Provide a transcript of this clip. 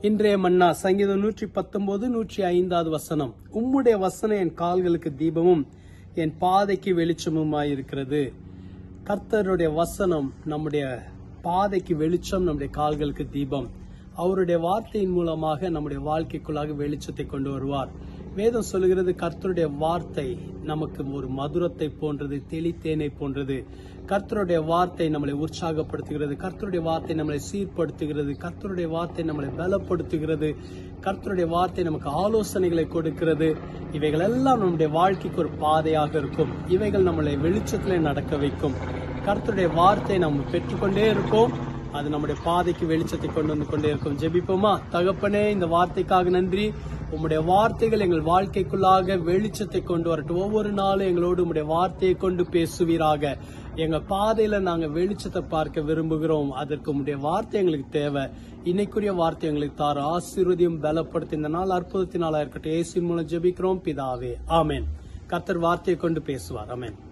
இன்றைய மன்னா சங்கீதம் நூற்றி பத்தொன்பது நூற்றி ஐந்தாவது வசனம் உம்முடைய வசனம் என் கால்களுக்கு தீபமும் என் பாதைக்கு வெளிச்சமுமாயிருக்கிறது கர்த்தருடைய வசனம் நம்முடைய பாதைக்கு வெளிச்சம் நம்முடைய கால்களுக்கு தீபம் அவருடைய வார்த்தையின் மூலமாக நம்முடைய வாழ்க்கைக்குள்ளாக வெளிச்சத்தை கொண்டு வருவார் வேதம் சொல்லுகிறது கர்த்தருடைய வார்த்தை நமக்கு ஒரு மதுரத்தை போன்றது தெளித்தேனை போன்றது கர்த்தருடைய வார்த்தை நம்மளை உற்சாகப்படுத்துகிறது கர்த்தருடைய வார்த்தை நம்மளை சீர்படுத்துகிறது கர்த்தருடைய வார்த்தை நம்மளை பலப்படுத்துகிறது கர்த்தருடைய வார்த்தை நமக்கு ஆலோசனைகளை கொடுக்கிறது இவைகள் எல்லாம் நம்முடைய வாழ்க்கைக்கு ஒரு பாதையாக இருக்கும் இவைகள் நம்மளை வெளிச்சத்திலே நடக்க வைக்கும் கர்த்தருடைய வார்த்தை நம்ம பெற்றுக்கொண்டே இருப்போம் அது நம்முடைய பாதைக்கு வெளிச்சத்தை கொண்டு வந்து கொண்டே இருக்கும் ஜெபிப்போமா தகப்பனே இந்த வார்த்தைக்காக நன்றி உம்முடைய வார்த்தைகள் எங்கள் வாழ்க்கைக்குள்ளாக வெளிச்சத்தை கொண்டு வரட்டும் ஒவ்வொரு நாளும் எங்களோடு உம்முடைய வார்த்தையை கொண்டு பேசுவீராக எங்க பாதையில நாங்க வெளிச்சத்தை பார்க்க விரும்புகிறோம் அதற்கு உம்முடைய வார்த்தை எங்களுக்கு தேவை இன்னைக்குரிய வார்த்தை எங்களுக்கு தார ஆசீர்வதியும் பலப்படுத்தி இந்த நாள் அற்புதத்தினால இருக்கட்டும் ஏசின் மூலம் ஜெபிக்கிறோம் பிதாவே ஆமென் கர்த்தர் வார்த்தையை கொண்டு பேசுவார் ஆமென்